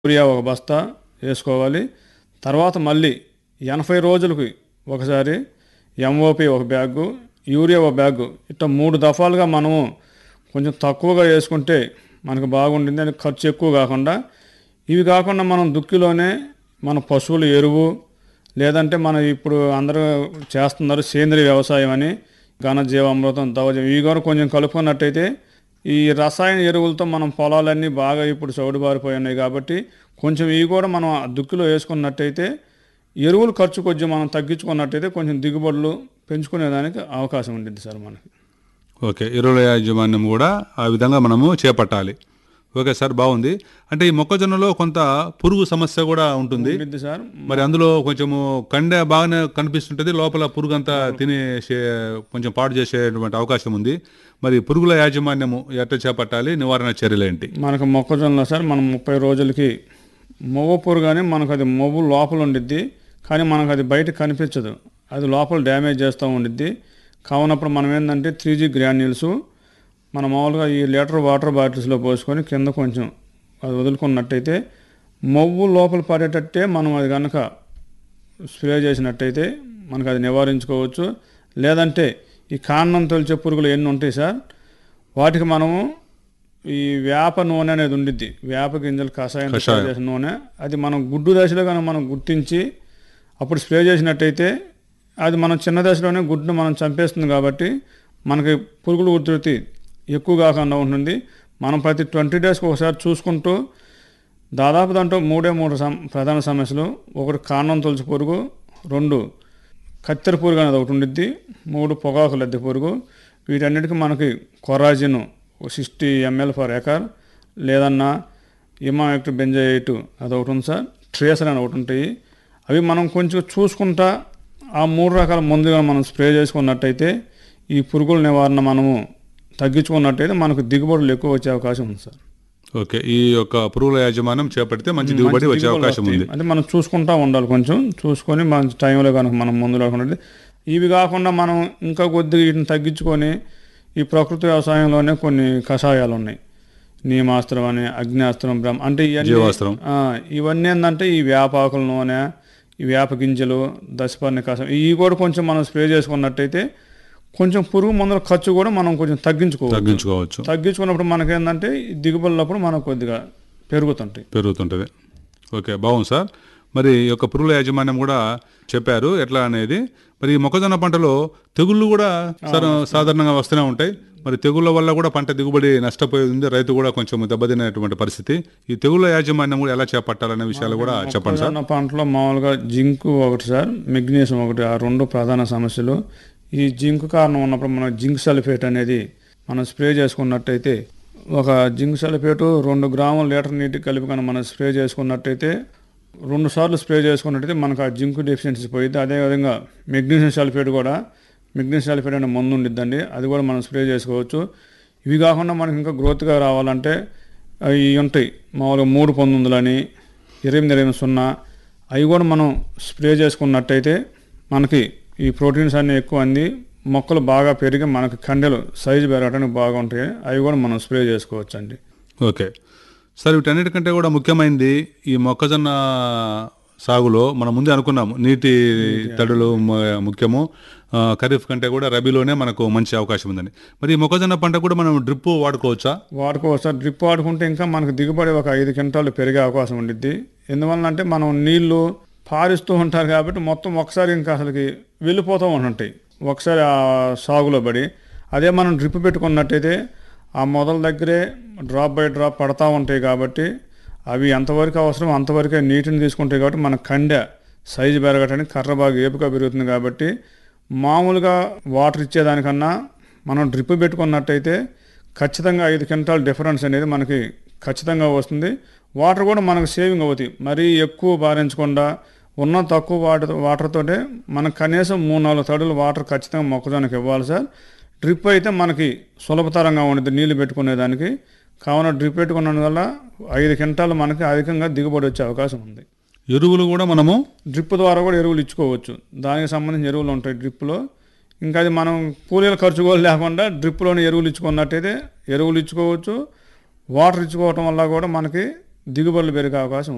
urea ఒక బస్తా వేసుకోవాలి తర్వాత మళ్ళీ ఎనభై రోజులకి ఒకసారి ఎంఓపి ఒక బ్యాగు యూరియా ఒక బ్యాగు ఇట్లా మూడు దఫాలుగా మనము కొంచెం తక్కువగా వేసుకుంటే మనకు బాగుంటుంది అని ఖర్చు ఎక్కువ కాకుండా ఇవి కాకుండా మనం దుక్కిలోనే మన పశువుల ఎరువు లేదంటే మన ఇప్పుడు అందరూ చేస్తున్నారు సేంద్రీయ వ్యవసాయం అని ఘనజీవామృతం దవజం ఇవి కూడా కొంచెం కలుపుకున్నట్టయితే ఈ రసాయన ఎరువులతో మనం పొలాలన్నీ బాగా ఇప్పుడు చౌడుబారిపోయి ఉన్నాయి కాబట్టి కొంచెం ఇవి కూడా మనం ఆ దుక్కిలో వేసుకున్నట్టయితే ఎరువులు ఖర్చు కొంచెం మనం తగ్గించుకున్నట్టయితే కొంచెం దిగుబడులు పెంచుకునేదానికి అవకాశం ఉంటుంది సార్ మనకి ఓకే ఎరువుల యాజమాన్యం కూడా ఆ విధంగా మనము చేపట్టాలి ఓకే సార్ బాగుంది అంటే ఈ మొక్కజొన్నలో కొంత పురుగు సమస్య కూడా ఉంటుంది ఉంటుంది సార్ మరి అందులో కొంచెము కండె బాగానే కనిపిస్తుంటుంది లోపల పురుగు అంతా తినేసే కొంచెం పాడు చేసేటువంటి అవకాశం ఉంది మరి పురుగుల యాజమాన్యము ఎట్లా చేపట్టాలి నివారణ చర్యలు ఏంటి మనకు మొక్కజొన్న సార్ మనం ముప్పై రోజులకి మొవ్వ పురుగానే మనకు అది మొవ్వు లోపల ఉండిద్ది కానీ మనకు అది బయట కనిపించదు అది లోపల డ్యామేజ్ చేస్తూ ఉండిద్ది కావునప్పుడు మనం ఏంటంటే త్రీ జీ గ్రాన్యూల్స్ మనం మామూలుగా ఈ లీటర్ వాటర్ బాటిల్స్లో పోసుకొని కింద కొంచెం అది వదులుకున్నట్టయితే మొవ్వు లోపల పడేటట్టే మనం అది కనుక స్ప్రే చేసినట్టయితే మనకు అది నివారించుకోవచ్చు లేదంటే ఈ కాండం తొలిచే పురుగులు ఎన్ని ఉంటాయి సార్ వాటికి మనము ఈ వేప నూనె అనేది ఉండిద్ది వేప గింజలు కషాయం స్ప్రే చేసిన నూనె అది మనం గుడ్డు దశలో కనుక మనం గుర్తించి అప్పుడు స్ప్రే చేసినట్టయితే అది మనం చిన్న దశలోనే గుడ్డును మనం చంపేస్తుంది కాబట్టి మనకి పురుగులు ఉధృతి ఎక్కువ కాకుండా ఉంటుంది మనం ప్రతి ట్వంటీ డేస్కి ఒకసారి చూసుకుంటూ దాదాపు దాంట్లో మూడే మూడు సమ ప్రధాన సమస్యలు ఒకటి కాండం తొలచి పురుగు రెండు కత్తెర పురుగు అనేది ఒకటి ఉండిద్ది మూడు పొగాకు లద్దె పురుగు వీటన్నిటికీ మనకి Coragen sixty ML for acre లేదన్నా ఇమాక్ట్ బెంజైట్ అది ఒకటి ఉంది సార్ ట్రేసర్ అని ఒకటి ఉంటాయి అవి మనం కొంచెం చూసుకుంటా ఆ మూడు రకాల మందుగా మనం స్ప్రే చేసుకున్నట్టయితే ఈ పురుగుల నివారణ మనము తగ్గించుకున్నట్టయితే మనకు దిగుబడులు ఎక్కువ వచ్చే అవకాశం ఉంది సార్ ఓకే ఈ యొక్క పురుగుల యాజమాన్యం చేపడితే మంచి దిగుబడి వచ్చే అవకాశం ఉంది అంటే మనం చూసుకుంటా ఉండాలి కొంచెం చూసుకొని మన టైంలో కనుక మనం ముందు లేకుండా ఇవి కాకుండా మనం ఇంకా కొద్దిగా వీటిని తగ్గించుకొని ఈ ప్రకృతి వ్యవసాయంలోనే కొన్ని కషాయాలు ఉన్నాయి నియమాస్త్రం అని అగ్నియాస్త్రం బ్రహ్మ అంటే ఇవన్నీ జీవాస్త్రం ఆ, ఇవన్నీ ఏంటంటే ఈ వేపాకుల నూనె ఈ వేప గింజలు దశపర్ణి కషాయం ఇవి కూడా కొంచెం మనం స్ప్రే చేసుకున్నట్టయితే కొంచెం పురుగు మందుల ఖర్చు కూడా మనం కొంచెం తగ్గించుకోవచ్చు తగ్గించుకోవచ్చు తగ్గించుకున్నప్పుడు మనకేంటంటే ఈ దిగుబడులప్పుడు మనకు కొద్దిగా పెరుగుతుంటాయి పెరుగుతుంటుంది ఓకే బాగుంది సార్ మరి ఈ యొక్క పురుగుల యాజమాన్యం కూడా చెప్పారు ఎట్లా అనేది మరి ఈ మొక్కజొన్న పంటలో తెగుళ్ళు కూడా సార్ సాధారణంగా వస్తూనే ఉంటాయి మరి తెగుళ్ళ వల్ల కూడా పంట దిగుబడి నష్టపోయింది రైతు కూడా కొంచెం దెబ్బతినేటువంటి పరిస్థితి ఈ తెగుళ్ళ యాజమాన్యం కూడా ఎలా చేపట్టాలనే విషయాలు కూడా చెప్పండి సార్ మొక్కజొన్న పంటలో మామూలుగా జింకు ఒకటి సార్ మెగ్నీషియం ఒకటి ఆ రెండు ప్రధాన సమస్యలు ఈ జింక్ కారణం ఉన్నప్పుడు మనం జింక్ సల్ఫేట్ అనేది మనం స్ప్రే చేసుకున్నట్టయితే ఒక జింక్ సల్ఫేటు రెండు గ్రాముల లీటర్ నీటికి కలిపి కనుక మనం స్ప్రే చేసుకున్నట్టయితే రెండు సార్లు స్ప్రే చేసుకున్నట్టయితే మనకు ఆ జింక్ డెఫిషియన్సీ పోయింది అదేవిధంగా మెగ్నీషియం సల్ఫేట్ కూడా మెగ్నీషియం సల్ఫేట్ అనే మందు ఉండిద్దండి అది కూడా మనం స్ప్రే చేసుకోవచ్చు ఇవి కాకుండా మనకి ఇంకా గ్రోత్గా రావాలంటే అవి ఉంటాయి మామూలుగా మూడు పంతొమ్మిదిలని ఎనిమిది ఎనిమిది సున్నా అవి కూడా మనం స్ప్రే చేసుకున్నట్టయితే మనకి ఈ ప్రోటీన్స్ అన్నీ ఎక్కువ అంది మొక్కలు బాగా పెరిగి మనకి కండెలు సైజు పెరగడానికి బాగుంటాయి అవి కూడా మనం స్ప్రే చేసుకోవచ్చు అండి ఓకే సార్ వీటన్నిటికంటే కూడా ముఖ్యమైనది ఈ మొక్కజొన్న సాగులో మనం ముందే అనుకున్నాము నీటి తడులు మ- ముఖ్యము ఆ, ఖరీఫ్ కంటే కూడా రబీలోనే మనకు మంచి అవకాశం ఉందని మరి ఈ మొక్కజొన్న పంట కూడా మనం డ్రిప్ వాడుకోవచ్చా వాడుకోవచ్చు సార్ డ్రిప్ వాడుకుంటే ఇంకా మనకు దిగుబడి ఒక ఐదు క్వింటాలు పెరిగే అవకాశం ఉండిద్ది ఎందువల్ల అంటే మనం నీళ్లు పారిస్తూ ఉంటారు కాబట్టి మొత్తం ఒకసారి ఇంకా అసలుకి వెళ్ళిపోతూ ఉంటుంటాయి ఒకసారి ఆ సాగులో పడి అదే మనం డ్రిప్ పెట్టుకున్నట్టయితే ఆ మొదల దగ్గరే డ్రాప్ బై డ్రాప్ పడతా ఉంటాయి కాబట్టి అవి ఎంతవరకు అవసరం అంతవరకే నీటిని తీసుకుంటాయి కాబట్టి మన కండె సైజు పెరగటానికి కర్ర బాగా ఏపుగా పెరుగుతుంది కాబట్టి మామూలుగా వాటర్ ఇచ్చేదానికన్నా మనం డ్రిప్ పెట్టుకున్నట్టయితే ఖచ్చితంగా ఐదు క్వింటాల్ డిఫరెన్స్ అనేది మనకి ఖచ్చితంగా వస్తుంది వాటర్ కూడా మనకు సేవింగ్ అవుతాయి మరీ ఎక్కువ భారించకుండా ఉన్న తక్కువ వాటర్ వాటర్తోటే మనకు కనీసం మూడు నాలుగు తడులు వాటర్ ఖచ్చితంగా మొక్కజొన్నకి ఇవ్వాలి సార్ డ్రిప్ అయితే మనకి సులభతరంగా ఉండదు నీళ్లు పెట్టుకునేదానికి కావున డ్రిప్ పెట్టుకున్నందు వల్ల ఐదు క్వింటాలు మనకి అధికంగా దిగుబడి వచ్చే అవకాశం ఉంది ఎరువులు కూడా మనము డ్రిప్ ద్వారా కూడా ఎరువులు ఇచ్చుకోవచ్చు దానికి సంబంధించిన ఎరువులు ఉంటాయి డ్రిప్లో ఇంకా అది మనం కూలీల ఖర్చు కూడా లేకుండా డ్రిప్లోనే ఎరువులు ఇచ్చుకున్నట్టయితే ఎరువులు ఇచ్చుకోవచ్చు వాటర్ ఇచ్చుకోవటం వల్ల కూడా మనకి దిగుబడులు పెరిగే అవకాశం ఉంది